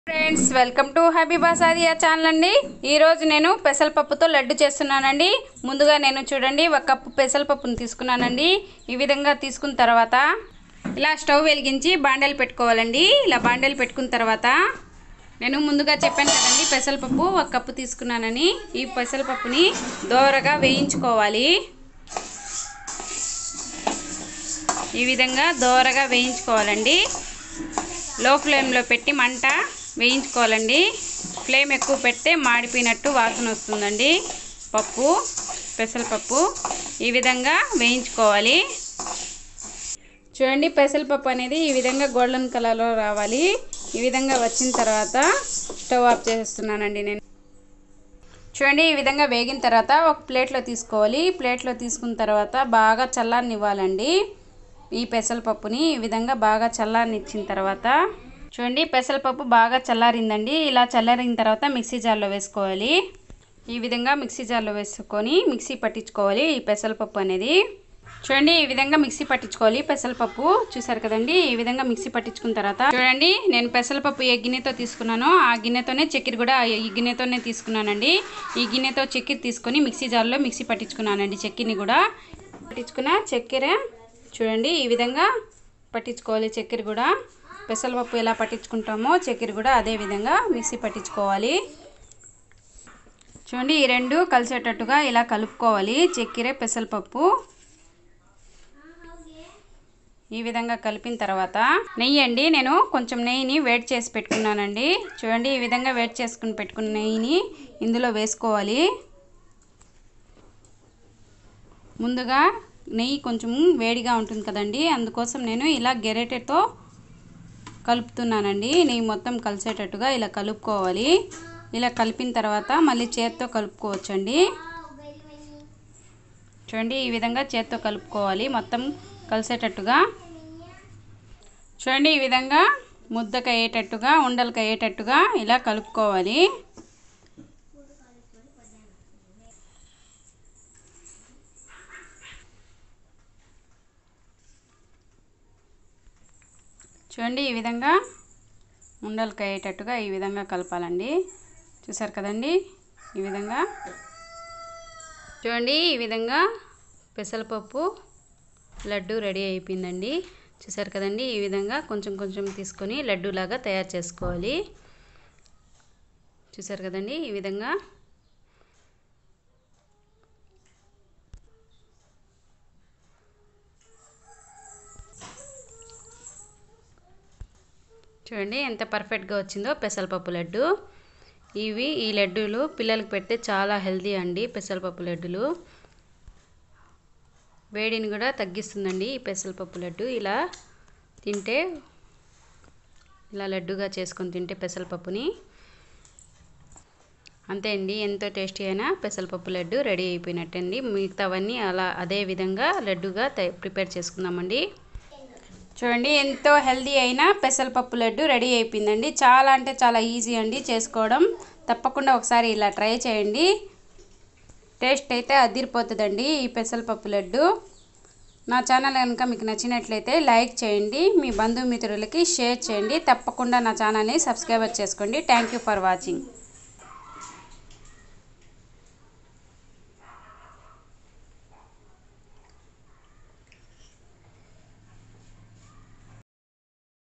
friends welcome to Habeeba Sadiya channel అండి ఈరోజు నేను పెసరపప్పుతో లడ్డు చేస్తున్నానండి ముందుగా నేను చూడండి ఒక కప్పు పెసరపప్పును తీసుకున్నానండి ఈ విధంగా తీసుకున్న తర్వాత ఇలా స్టవ్ వెలిగించి బాండెలు పెట్టుకోవాలండి ఇలా బాండెలు పెట్టుకున్న తర్వాత నేను ముందుగా చెప్పాను కదండి పెసరపప్పు ఒక కప్పు తీసుకున్నానని ఈ పెసరపప్పుని దోరగా వేయించుకోవాలి ఈ విధంగా దోరగా వేయించుకోవాలండి లో ఫ్లేమ్లో పెట్టి మంట వేయించుకోవాలండి ఫ్లేమ్ ఎక్కువ పెడితే మాడిపోయినట్టు వాసన వస్తుందండి పప్పు పెసరపప్పు ఈ విధంగా వేయించుకోవాలి చూడండి పెసరపప్పు అనేది ఈ విధంగా గోల్డెన్ కలర్లో రావాలి ఈ విధంగా వచ్చిన తర్వాత స్టవ్ ఆఫ్ చేసేస్తున్నానండి నేను చూడండి ఈ విధంగా వేగిన తర్వాత ఒక ప్లేట్లో తీసుకోవాలి ప్లేట్లో తీసుకున్న తర్వాత బాగా చల్లారనివ్వాలండి ఈ పెసరపప్పుని ఈ విధంగా బాగా చల్లారనిచ్చిన తర్వాత చూడండి పెసరపప్పు బాగా చల్లారిందండి ఇలా చల్లారిన తర్వాత మిక్సీ జార్లో వేసుకోవాలి ఈ విధంగా మిక్సీ జార్లో వేసుకొని మిక్సీ పట్టించుకోవాలి ఈ పెసరపప్పు అనేది చూడండి ఈ విధంగా మిక్సీ పట్టించుకోవాలి పెసరపప్పు చూసారు కదండి ఈ విధంగా మిక్సీ పట్టించుకున్న తర్వాత చూడండి నేను పెసరపప్పు ఏ గిన్నెతో తీసుకున్నానో ఆ గిన్నెతోనే చక్కెర కూడా ఈ గిన్నెతోనే తీసుకున్నానండి ఈ గిన్నెతో చక్కెర తీసుకొని మిక్సీ జార్లో మిక్సీ పట్టించుకున్నానండి చక్కెరని కూడా పట్టించుకున్న చక్కెర చూడండి ఈ విధంగా పట్టించుకోవాలి చక్కెర కూడా పెసరపప్పు ఎలా పట్టించుకుంటామో చక్కెర కూడా అదే విధంగా మిక్సీ పట్టించుకోవాలి చూడండి ఈ రెండు కలిసేటట్టుగా ఇలా కలుపుకోవాలి చక్కెర పెసరపప్పు ఈ విధంగా కలిపిన తర్వాత నెయ్యి అండి నేను కొంచెం నెయ్యిని వేడి చేసి పెట్టుకున్నానండి చూడండి ఈ విధంగా వేడి చేసుకుని పెట్టుకున్న నెయ్యిని ఇందులో వేసుకోవాలి ముందుగా నెయ్యి కొంచెం వేడిగా ఉంటుంది కదండి అందుకోసం నేను ఇలా గెరెటెతో కలుపుతున్నానండి నెయ్యి మొత్తం కలిసేటట్టుగా ఇలా కలుపుకోవాలి ఇలా కలిపిన తర్వాత మళ్ళీ చేత్తో కలుపుకోవచ్చండి చూడండి ఈ విధంగా చేత్తో కలుపుకోవాలి మొత్తం కలిసేటట్టుగా చూడండి ఈ విధంగా ముద్దకు అయ్యేటట్టుగా ఉండలకు అయ్యేటట్టుగా ఇలా కలుపుకోవాలి చూడండి ఈ విధంగా ఉండలకు అయ్యేటట్టుగా ఈ విధంగా కలపాలండి చూసారు కదండి ఈ విధంగా చూడండి ఈ విధంగా పెసరపప్పు లడ్డు రెడీ అయిపోయిందండి చూసారు కదండి ఈ విధంగా కొంచెం కొంచెం తీసుకొని లడ్డూలాగా తయారు చేసుకోవాలి చూసారు కదండి ఈ విధంగా చూడండి ఎంత పర్ఫెక్ట్గా వచ్చిందో పెసరపప్పు లడ్డు ఇవి ఈ లడ్డూలు పిల్లలకు పెడితే చాలా హెల్తీ అండి పెసరపప్పు లడ్డులు వేడిని కూడా తగ్గిస్తుందండి ఈ పెసరపప్పు లడ్డు ఇలా తింటే ఇలా లడ్డుగా చేసుకొని తింటే పెసరపప్పుని అంతే అండి ఎంతో టేస్టీ అయిన పెసరపప్పు లడ్డు రెడీ అయిపోయినట్టండి మిగతావన్నీ అలా అదే విధంగా లడ్డుగా ప్రిపేర్ చేసుకుందామండి చూడండి ఎంతో హెల్దీ అయిన పెసరపప్పు లడ్డు రెడీ అయిపోయిందండి చాలా అంటే చాలా ఈజీ అండి చేసుకోవడం తప్పకుండా ఒకసారి ఇలా ట్రై చేయండి టేస్ట్ అయితే అదిరిపోతుందండి ఈ పెసరపప్పు లడ్డు నా ఛానల్ కనుక మీకు నచ్చినట్లయితే లైక్ చేయండి మీ బంధుమిత్రులకి షేర్ చేయండి తప్పకుండా నా ఛానల్ని సబ్స్క్రైబ్ చేసుకోండి థ్యాంక్ యూ ఫర్ వాచింగ్